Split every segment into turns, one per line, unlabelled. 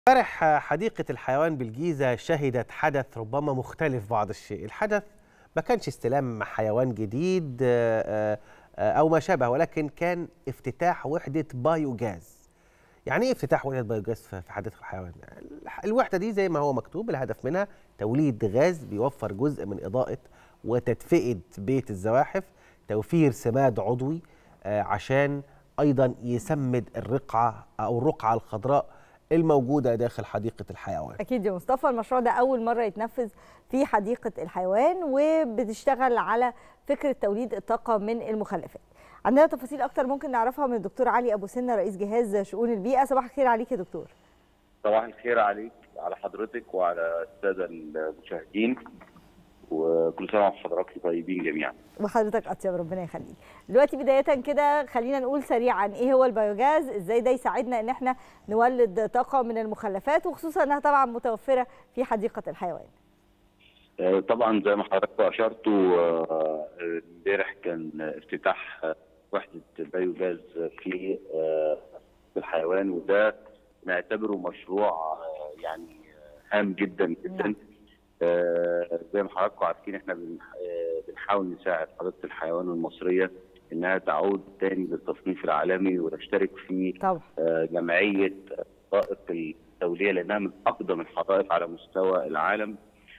امبارح حديقة الحيوان بالجيزة شهدت حدث ربما مختلف بعض الشيء الحدث ما كانش استلام حيوان جديد آه، آه، أو ما شابه ولكن كان افتتاح وحدة بايوجاز يعني ايه افتتاح وحدة بايوجاز في في حديقة الحيوان الوحدة دي زي ما هو مكتوب الهدف منها توليد غاز بيوفر جزء من إضاءة وتدفئة بيت الزواحف توفير سماد عضوي آه، عشان أيضا يسمد الرقعة أو الرقعة الخضراء الموجودة داخل حديقة الحيوان
اكيد يا مصطفى المشروع ده اول مره يتنفذ في حديقه الحيوان وبتشتغل على فكره توليد الطاقه من المخلفات عندنا تفاصيل اكتر ممكن نعرفها من الدكتور علي ابو سنه رئيس جهاز شؤون البيئه صباح الخير عليك يا دكتور
صباح الخير عليك على حضرتك وعلى الساده المشاهدين وكل سنه وحضراتكم طيبين جميعا
وحضرتك اطيب ربنا يخليك دلوقتي بدايه كده خلينا نقول سريعا ايه هو البيوجاز ازاي ده يساعدنا ان احنا نولد طاقه من المخلفات وخصوصا انها طبعا متوفره في حديقه الحيوان
آه، طبعا زي ما حضراتكم اشرتوا آه، امبارح كان افتتاح آه، وحده بايوجاز في آه، في الحيوان وده نعتبره مشروع آه، يعني آه، هام جدا جدا
نعم.
آه، زي ما حضراتكم عارفين احنا بن- آه، بنحاول نساعد حديقه الحيوان المصريه انها تعود تاني للتصنيف العالمي وتشترك في
طبعا
آه، جمعيه حدائق الدوليه لانها من اقدم الحدائق على مستوى العالم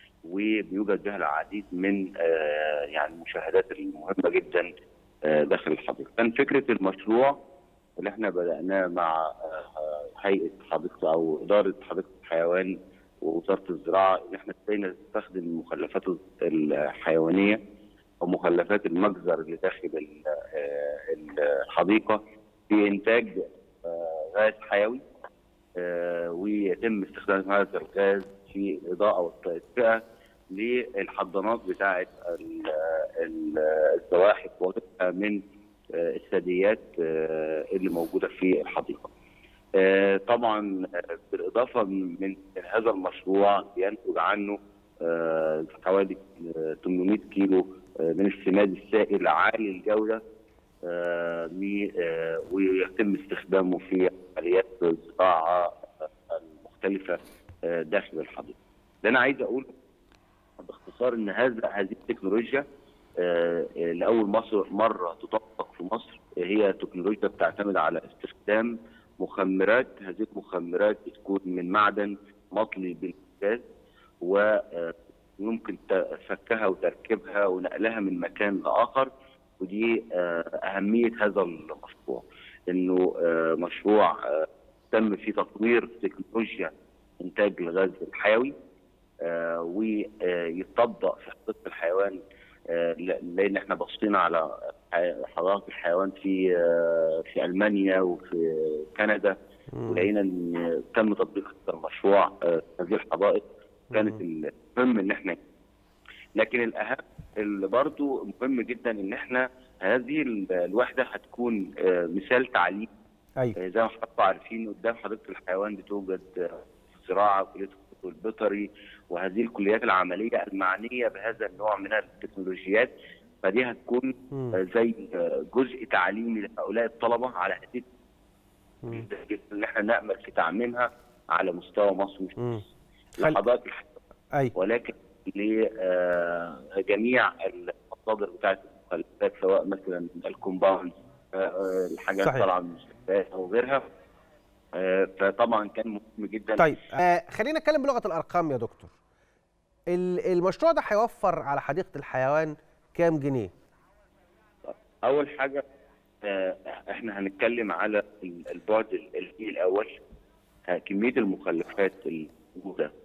وبيوجد بها العديد من آه، يعني المشاهدات المهمه جدا آه، داخل الحديقه. كان فكره المشروع اللي احنا بداناه مع آه، هيئه حديقه او اداره حديقه الحيوان ووزاره الزراعه ان احنا ازاي نستخدم المخلفات الحيوانيه او مخلفات المجزر اللي داخل ال- آه، الحديقه في انتاج آه، غاز حيوي آه، ويتم استخدام هذا الغاز في الاضاءه والتدفئه للحضانات بتاعه ال- ال- الزواحف وغيرها من آه، الثدييات آه، اللي موجوده في الحديقه. آه، طبعا آه، بالاضافه من هذا المشروع ينتج عنه آه، حوالي آه، 800 كيلو آه، من السماد السائل عالي الجوده آه، و- آه، ويتم استخدامه في عمليات الزراعه المختلفه آه، داخل الحديقه. اللي انا عايز اقول باختصار ان هذا هذه التكنولوجيا آه، آه، لاول مصر مره تطبق في مصر آه، هي تكنولوجيا بتعتمد على استخدام مخمرات هذه المخمرات بتكون من معدن مطلي بالغاز ويمكن فكها وتركيبها ونقلها من مكان لاخر ودي آه، اهميه هذا المشروع انه آه، مشروع آه، تم فيه تطوير تكنولوجيا انتاج الغاز الحيوي آه، ويطبق في حديقه الحيوان آه، ل- لان احنا بصينا على ح- حدائق الحيوان في آه، في المانيا وفي كندا ولقينا ان تم تطبيق هذا المشروع آه، في هذه الحدائق كانت المهم ان احنا لكن الاهم اللي برضو مهم جدا ان احنا هذه ال- الوحده هتكون آه، مثال تعليم
ايوه
آه، زي ما حضراتكم عارفين قدام حديقه الحيوان بتوجد آه، الزراعه وكليه الطب البيطري وهذه الكليات العمليه المعنيه بهذا النوع من التكنولوجيات فدي هتكون
مم.
آه، زي آه، جزء تعليمي لهؤلاء الطلبه على هذه
مم.
اللي احنا نامل في تعميمها على مستوى مصر مش
مم.
بس
خل-
لحدائق الحيوان
ايوه
ولكن لجميع المصادر بتاعت المخلفات سواء مثلا الكومباوند آه، آه، الحاجات
صحيح.
طالعه من المستشفيات او غيرها آه، فطبعا كان مهم جدا
طيب آه خلينا نتكلم بلغه الارقام يا دكتور ال- المشروع ده هيوفر على حديقه الحيوان كام جنيه
اول حاجه آه، احنا هنتكلم على ال- البعد الالي الاول آه، كميه المخلفات الموجوده